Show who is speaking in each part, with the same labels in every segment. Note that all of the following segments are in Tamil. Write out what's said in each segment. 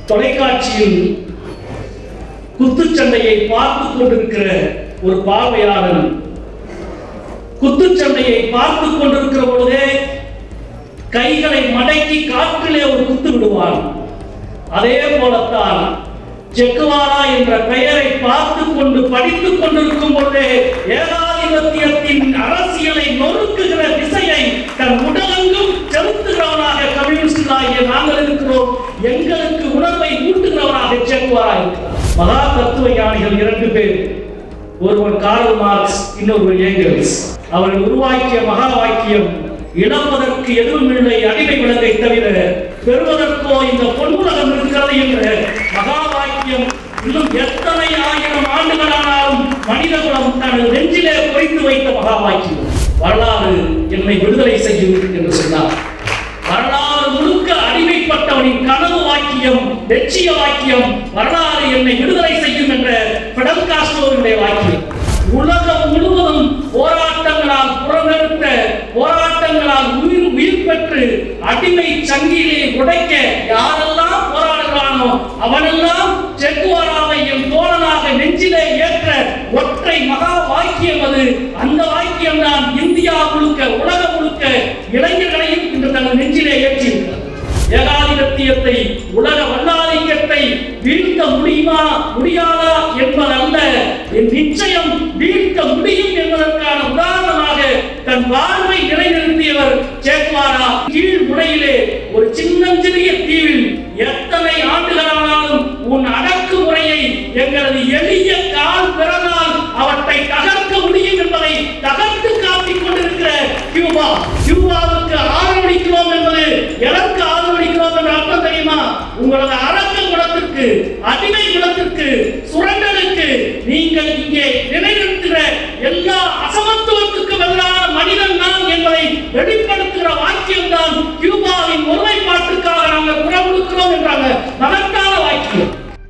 Speaker 1: தொலைக்காட்சியில் குத்துச்சண்டையை பார்த்து கொண்டிருக்கிற ஒரு பார்வையாளன் குத்துச்சண்டையை பார்த்து கொண்டிருக்கிற பொழுதே கைகளை மடக்கி காற்றிலே ஒரு குத்து விடுவான் அதே போலத்தான் செக்குவாரா என்ற பெயரை பார்த்து கொண்டு படித்துக் கொண்டிருக்கும் பொழுதே ஏகாதிபத்தியத்தின் அரசியலை நொறுக்குகிற திசையை தன் உடலெங்கும் செலுத்துகிறவனாக கம்யூனிஸ்டாகிய நாங்கள் இருக்கிறோம் எங்களுக்கு உணர்வை ஊட்டுகிறவராக செக்குவாரா இருக்கிறார் மகா தத்துவ ஞானிகள் இரண்டு பேர் ஒருவன் கார்ல் மார்க்ஸ் இன்னொருவன் ஏங்கல்ஸ் அவர்கள் உருவாக்கிய மகா வாக்கியம் இழப்பதற்கு எதுவும் இல்லை அடிமை விலங்கை தவிர பெறுவதற்கோ இந்த பொன்னுலகம் இருக்கிறது என்ற மகா வாக்கியம் இன்னும் எத்தனை ஆயிரம் ஆண்டுகளானாலும் மனிதகுலம் தனது நெஞ்சிலே பொறித்து வைத்த மகா வாக்கியம் வரலாறு என்னை விடுதலை செய்யும் என்று சொன்னார் வரலாறு முழுக்க அடிமைப்பட்டவனின் கனவு வாக்கியம் லட்சிய வாக்கியம் வரலாறு என்னை விடுதலை செய்யும் என்ற பிடல் காஸ்ட்ரோவினுடைய வாக்கியம் உலகம் முழுவதும் போராட்டங்களால் புறநெடுத்த போராட்டங்களால் உயிர் உயிர் பெற்று அடிமை சங்கிலே உடைக்க யாரெல்லாம் போராடுகிறானோ அவனெல்லாம் செக்குவாராவை என் தோழனாக நெஞ்சிலே ஏற்ற ஒற்றை மகா வாக்கியம் அது அந்த வாக்கியம் தான் இந்தியா முழுக்க உலகம் முழுக்க இளைஞர்களையும் இன்று தங்கள் நெஞ்சிலே ஏற்றியிருக்கிறது ஏகாதிபத்தியத்தை உலக வல்லாதிக்கத்தை வீழ்த்த முடியுமா முடியாதா என்பதல்ல என் நிச்சயம் வீழ்த்த முடியும் என்பதற்கான உதாரணமாக தன் வாழ்வை நிலைநிறுத்தியவர் சேக்வாரா கீழ் முறையிலே ஒரு சின்னஞ்சிறிய தீவில் எத்தனை ஆண்டுகளானாலும் உன் அடக்குமுறையை எங்களது எளிய கால் பிறனால் அவற்றை தகர்க்க முடியும் என்பதை தகர்த்து காட்டிக் கொண்டிருக்கிற கியூபா கியூபாவுக்கு ஆதரவளிக்கிறோம் என்பது எதற்கு ஆதரவளிக்கிறோம் என்ற அர்த்தம் தெரியுமா உங்களது அரக்க குலத்திற்கு அடிமை குலத்திற்கு சுரண்டலுக்கு நீங்கள் இங்கே நிலைநிறுத்துகிற எல்லா அசமத்துவத்துக்கும் எதிரான மனிதன் நான் என்பதை வெளிப்படுத்துகிற வாக்கியம் தான் கியூபாவின் ஒருமைப்பாட்டுக்காக நாங்கள் குரல் கொடுக்கிறோம் என்றாங்க மகத்தான வாக்கியம்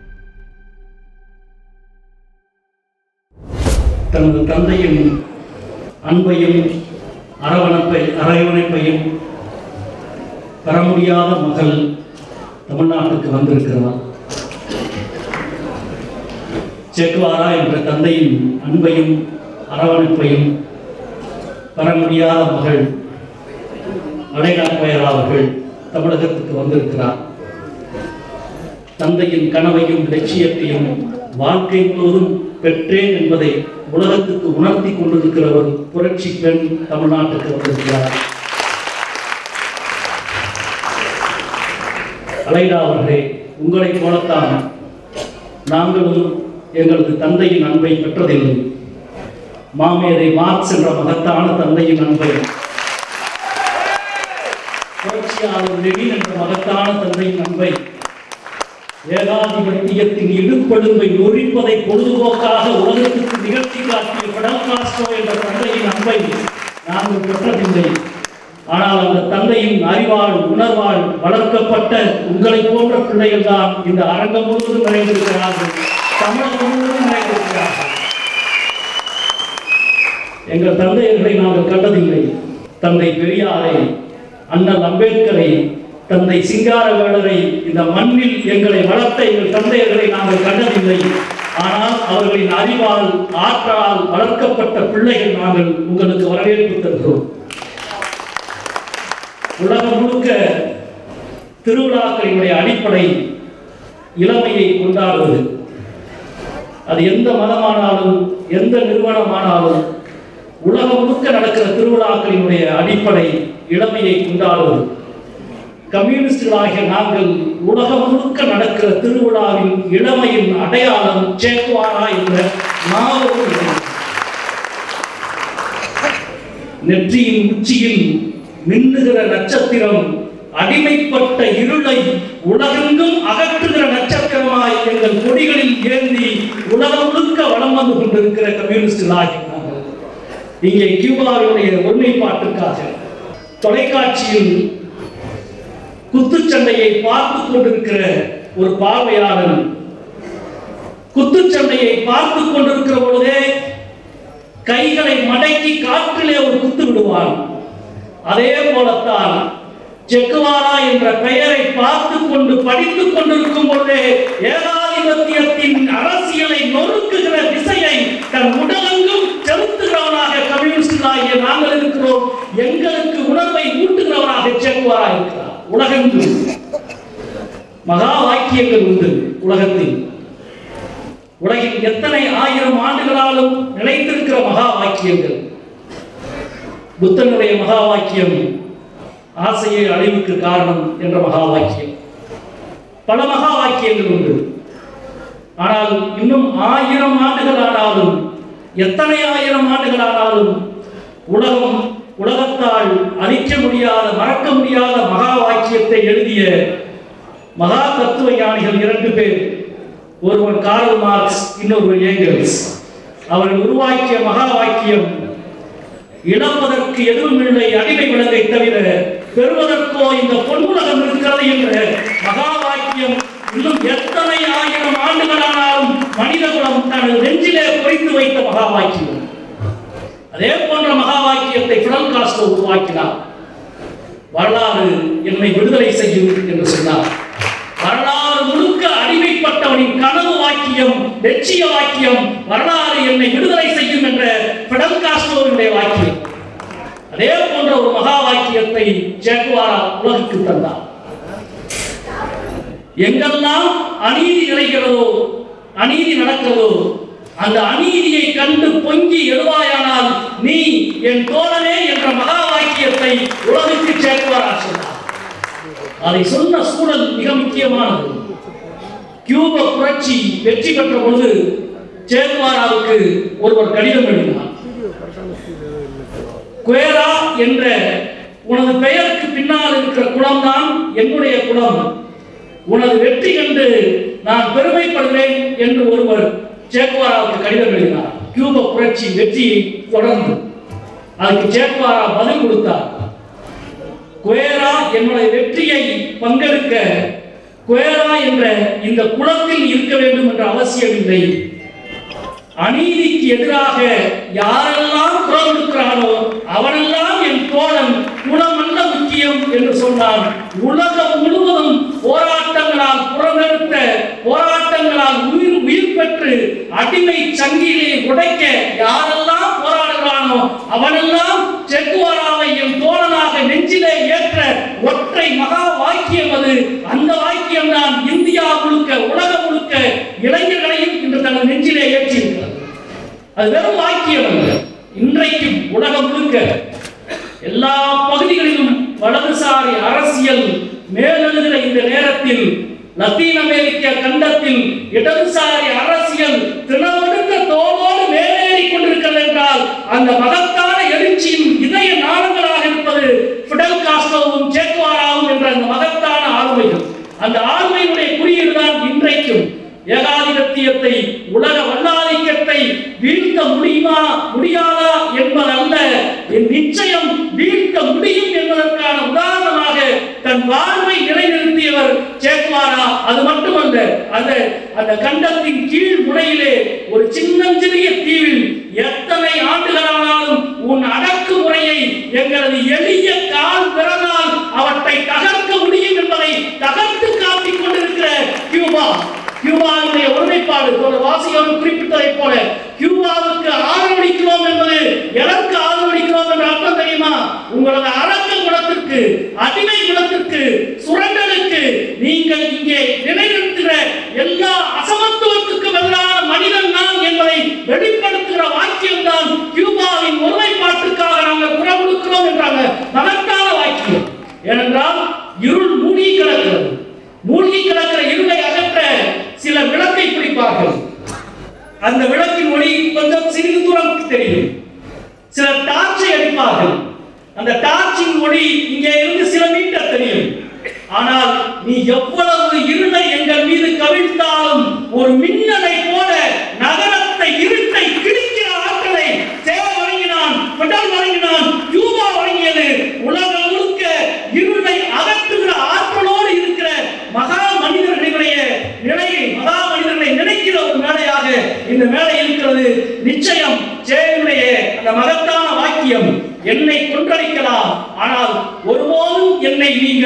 Speaker 1: தனது தந்தையின் அன்பையும் அரவணைப்பை அரவணைப்பையும் பெற முடியாத மகள் தமிழ்நாட்டுக்கு வந்திருக்கிறார் செக்குவாரா என்ற தந்தையின் அன்பையும் அரவணைப்பையும் பெற முடியாத மகள் அலைநாட்பயரா அவர்கள் தமிழகத்துக்கு வந்திருக்கிறார் தந்தையின் கனவையும் லட்சியத்தையும் வாழ்க்கை முழுவதும் பெற்றேன் என்பதை உலகத்துக்கு உணர்த்தி கொண்டிருக்கிற ஒரு புரட்சி பெண் தமிழ்நாட்டுக்கு வந்திருக்கிறார் அலைடா அவர்களே உங்களைப் போலத்தான் நாங்களும் எங்களது தந்தையின் அன்பை பெற்றதில்லை மாமேதை மார்க்ஸ் என்ற மகத்தான தந்தையின் அன்பை புரட்சியாளர் லெனின் என்ற மகத்தான தந்தையின் அன்பை ஏகாதிபத்தியத்தின் இடுப்பெலும்பை ஒழிப்பதை பொழுதுபோக்காக உலகத்துக்கு நிகழ்த்தி காட்டிய பிடல் காஸ்ட்ரோ என்ற தந்தையின் அன்பை நாங்கள் பெற்றதில்லை ஆனால் அந்த தந்தையின் அறிவால் உணர்வால் வளர்க்கப்பட்ட உங்களை போன்ற பிள்ளைகள் தான் இந்த அரங்கம் முழுவதும் நிறைந்திருக்கிறார்கள் தமிழகம் முழுவதும் நிறைந்திருக்கிறார்கள் எங்கள் தந்தையர்களை நாங்கள் கண்டதில்லை தந்தை பெரியாரை அண்ணல் அம்பேத்கரை தந்தை சிங்காரவேலரை இந்த மண்ணில் எங்களை வளர்த்த எங்கள் தந்தையர்களை நாங்கள் கண்டதில்லை ஆனால் அவர்களின் அறிவால் ஆற்றால் வளர்க்கப்பட்ட பிள்ளைகள் நாங்கள் உங்களுக்கு வரவேற்பு தருகிறோம் உலகம் முழுக்க திருவிழாக்களினுடைய அடிப்படை இளமையை கொண்டாடுவது அது எந்த மதமானாலும் எந்த நிறுவனமானாலும் உலகம் முழுக்க நடக்கிற திருவிழாக்களினுடைய அடிப்படை இளமையை கொண்டாடுவது கம்யூனிஸ்டுகளாகிய நாங்கள் உலகம் முழுக்க நடக்கிற திருவிழாவின் இளமையின் அடையாளம் சேக்குவாரா என்ற நாவல் இளமை. நெற்றியின் உச்சியில் மின்னுகிற நட்சத்திரம் அடிமைப்பட்ட இருளை உலகெங்கும் அகற்றுகிற நட்சத்திரமாய் எங்கள் கொடிகளில் ஏந்தி உலகம் முழுக்க வலம் வந்து கொண்டிருக்கிற கம்யூனிஸ்டுகளாகிய நாங்கள் இங்கே கியூபாவினுடைய ஒருமைப்பாட்டுக்காக தொலைக்காட்சியில் குத்துச்சண்டையை பார்த்து கொண்டிருக்கிற ஒரு பார்வையாளன் குத்துச்சண்டையை பார்த்து கொண்டிருக்கிற பொழுதே கைகளை மடக்கி காற்றிலே ஒரு குத்து விடுவான் அதே போலத்தான் செக்குவாரா என்ற பெயரை பார்த்து கொண்டு படித்துக் கொண்டிருக்கும் பொழுதே ஏகாதிபத்தியத்தின் அரசியலை நொறுக்குகிற திசையை தன் உடலெங்கும் செலுத்துகிறவனாக கம்யூனிஸ்டாகிய நாங்கள் இருக்கிறோம் எங்களுக்கு உணர்வை ஊட்டுகிறவனாக செக்குவாரா இருக்கிறார் உலகெங்கும் மகா வாக்கியங்கள் உண்டு உலகத்தில் உலகில் எத்தனை ஆயிரம் ஆண்டுகளாலும் நிலைத்திருக்கிற மகா வாக்கியங்கள் புத்தனுடைய மகா வாக்கியம் ஆசையை அழிவுக்கு காரணம் என்ற மகா வாக்கியம் பல மகா வாக்கியங்கள் உண்டு ஆனால் இன்னும் ஆயிரம் ஆண்டுகள் ஆனாலும் எத்தனை ஆயிரம் ஆண்டுகள் ஆனாலும் உலகம் உலகத்தால் அழிக்க முடியாத மறக்க முடியாத மகா வாக்கியத்தை எழுதிய மகா தத்துவ ஞானிகள் இரண்டு பேர் ஒருவன் கார்ல் மார்க்ஸ் இன்னொருவன் ஏங்கல்ஸ் அவர்கள் உருவாக்கிய மகா வாக்கியம் இழப்பதற்கு எதுவும் இல்லை அடிமை விலங்கை தவிர பெறுவதற்கோ இந்த பொன்னுலகம் இருக்கிறது என்ற மகா வாக்கியம் இன்னும் எத்தனை ஆயிரம் ஆண்டுகளானாலும் மனிதகுலம் தனது நெஞ்சிலே பொறித்து வைத்த மகா வாக்கியம் அதே போன்ற மகா வாக்கியத்தை பிடல் காஸ்ட்ரோ உருவாக்கினார் வரலாறு என்னை விடுதலை செய்யும் என்று சொன்னார் வரலாறு முழுக்க அடிமைப்பட்டவனின் கனவு வாக்கியம் லட்சிய வாக்கியம் வரலாறு என்னை விடுதலை செய்யும் என்ற பிடல் காஸ்ட்ரோவினுடைய வாக்கியம் அதே போன்ற ஒரு மகா வாக்கியத்தை சேக்குவாரா உலகுக்கு தந்தார் எங்கெல்லாம் அநீதி நிலைகிறதோ அநீதி நடக்கிறதோ அந்த அநீதியை கண்டு பொங்கி எழுவாயானால் நீ என் தோழனே என்ற மகா வாக்கியத்தை உலகுக்கு சேக்குவாரா சொன்னார் அதை சொன்ன சூழல் மிக முக்கியமானது கியூப புரட்சி வெற்றி பெற்ற பொழுது சேகுவாராவுக்கு ஒருவர் கடிதம் எழுதினார் குவேரா என்ற உனது பெயருக்கு பின்னால் இருக்கிற குளம்தான் என்னுடைய குளம் உனது வெற்றி கண்டு நான் பெருமைப்படுகிறேன் என்று ஒருவர் சேக்குவாராவுக்கு கடிதம் எழுதினார் கியூப புரட்சி வெற்றியை தொடர்ந்து அதுக்கு சேக்குவாரா பதில் கொடுத்தார் குவேரா என்னுடைய வெற்றியை பங்கெடுக்க குவேரா என்ற இந்த குளத்தில் இருக்க வேண்டும் என்ற அவசியம் இல்லை அநீதிக்கு எதிராக யாரெல்லாம் குரல் கொடுக்கிறானோ அவனெல்லாம் என் தோழன் குணமல்ல முக்கியம் என்று சொன்னான் உலகம் முழுவதும் போராட்டங்களால் புறந்தெடுத்த போராட்டங்களால் உயிர் உயிர் பெற்று அடிமை சங்கிலே உடைக்க யாரெல்லாம் போராடுகிறானோ அவனெல்லாம் செக்குவாராவை என் தோழனாக நெஞ்சிலே ஏற்ற ஒற்றை மகா வாக்கியம் அது அந்த வாக்கியம் தான் இந்தியா முழுக்க உலகம் முழுக்க இளைஞர்களையும் இன்று தனது நெஞ்சிலே ஏற்றியிருக்கிறது அது வெறும் வாக்கியம் அல்ல இன்றைக்கும் உலகம் முழுக்க எல்லா பகுதிகளிலும் வலதுசாரி அரசியல் மேலெழுகிற இந்த நேரத்தில் லத்தீன் அமெரிக்க கண்டத்தில் இடதுசாரி அரசியல் தினமெடுத்த தோளோடு மேலேறி கொண்டிருக்கிறது என்றால் அந்த மகத்தான எழுச்சியின் இதய நாளங்களாக இருப்பது பிடல் காஸ்ட்ரோவும் சேக்குவாராவும் என்ற அந்த மகத்தான ஆளுமைகள் அந்த ஆளுமையினுடைய குறியீடு தான் இன்றைக்கும் ஏகாதிபத்தியத்தை உலக வல்லாதிக்கத்தை வீழ்த்த முடியுமா முடியாதா என்பதல்ல என் நிச்சயம் வீழ்த்த முடியும் என்பதற்கான உதாரணமாக தன் வாழ்வை நிலைநிறுத்தியவர் சேக்குவாரா அது மட்டுமல்ல அந்த அந்த கண்டத்தின் கீழ் முனையிலே ஒரு சின்னஞ்சிறிய தீவில் எத்தனை ஆண்டுகளானாலும் உன் அடக்குமுறையை எங்களது எளிய கால் விரலால் அவற்றை தகர்க்க முடியும் என்பதை தகர்த்து காட்டிக் கொண்டிருக்கிற கியூபா கியூபாவுடைய ஒருமைப்பாடு ஒரு வாசியோடு குறிப்பிட்டதைப் போல கியூபாவுக்கு ஆதரவளிக்கிறோம் என்பது எதற்கு ஆதரவளிக்கிறோம் என்ற அர்த்தம் தெரியுமா உங்களது அரக்க குணத்திற்கு அடிமை குணத்திற்கு சுரண்டலுக்கு நீங்கள் இங்கே நிலைநிறுத்துகிற எல்லா அசமத்துவத்துக்கும் எதிரான மனிதன் நான் என்பதை வெளிப்படுத்துகிற வாக்கியம் தான் கியூபாவின் ஒருமைப்பாட்டுக்காக நாங்கள் குரல் கொடுக்கிறோம் என்றாங்க மகத்தான வாக்கியம் ஏனென்றால் இருள் மூழ்கி கிடக்கிறது மூழ்கி கிடக்கிற இருளை அகற்ற சில விளக்கை பிடிப்பார்கள் அந்த விளக்கின் ஒளி கொஞ்சம் சிறிது தூரம் தெரியும் சிலர் டார்ச்சை அடிப்பார்கள் அந்த டார்ச்சின் ஒளி இங்கே இருந்து சில மீட்டர் தெரியும் ஆனால் நீ எவ்வளவு இருளை எங்கள் மீது கவிழ்த்தாலும் ஒரு மின்னலை போல நகரத்தை இருட்டை கிழிக்கிற ஆற்றலை சேவ வழங்கினான் பெடல் வழங்கினான் யூபா வழங்கியது உலகம் முழுக்க இருளை அகற்றுகிற ஆற்றலோடு இருக்கிற மகா மனிதர்களுடைய நிலையை மகா மனிதர்களை நினைக்கிற ஒரு மேடையாக இந்த மேடை இருக்கிறது நிச்சயம் ஜெயனுடைய அந்த மகத்தான வாக்கியம் என்னை கொன்றளிக்கலாம் ஆனால் ஒருபோதும் என்னை நீங்கள்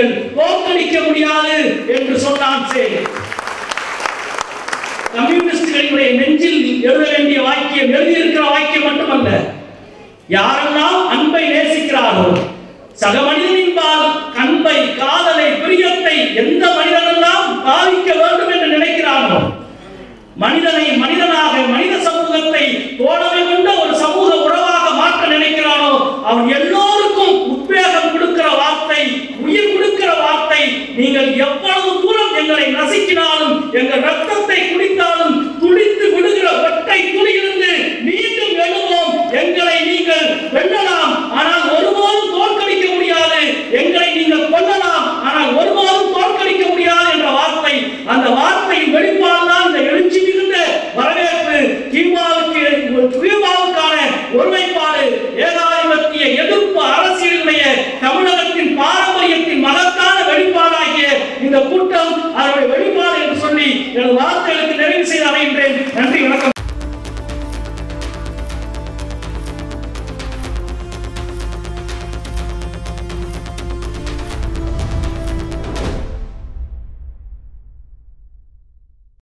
Speaker 1: யாரெல்லாம் அன்பை நேசிக்கிறார்களோ சக மனிதனின்பால் அன்பை காதலை பிரியத்தை எந்த மனிதனெல்லாம் பாவிக்க வேண்டும் என்று நினைக்கிறானோ மனிதனை மனிதனாக மனித சமூகத்தை தோழமை கொண்ட ஒரு சமூக உறவாக மாற்ற நினைக்கிறானோ அவன் எல்லோருக்கும் உத்வேகம் கொடுக்கிற வார்த்தை உயிர் கொடுக்கிற வார்த்தை நீங்கள் எவ்வளவு தூரம் எங்களை நசுக்கினாலும் எங்கள் ரத்தத்தை குடித்தாலும் துடித்து விடுகிற ஒற்றை துளியிலிருந்து மீண்டும் எழுவோம் எங்களை நீங்கள் வெல்லலாம் ஆனால் ஒருபோதும் தோற்கடிக்க முடியாது எங்களை நீங்கள் கொல்லலாம் ஆனால் ஒருபோதும் தோற்கடிக்க முடியாது என்ற வார்த்தை அந்த வார்த்தையின் வெளிப்பாடுதான் இந்த எழுச்சி மிகுந்த வரவேற்பு கியூபாவுக்கு கியூபாவுக்கான ஒருமைப்பாடு ஏகாதிபத்திய எதிர்ப்பு அரசியலுடைய தமிழகத்தின் பாரம்பரியத்தின் மகத்தான வெளிப்பாடாகிய இந்த கூட்டம் அதனுடைய வெளிப்பாடு என்று சொல்லி எனது வார்த்தைகளுக்கு நிறைவு செய்து அமைகின்றேன் நன்றி வணக்கம்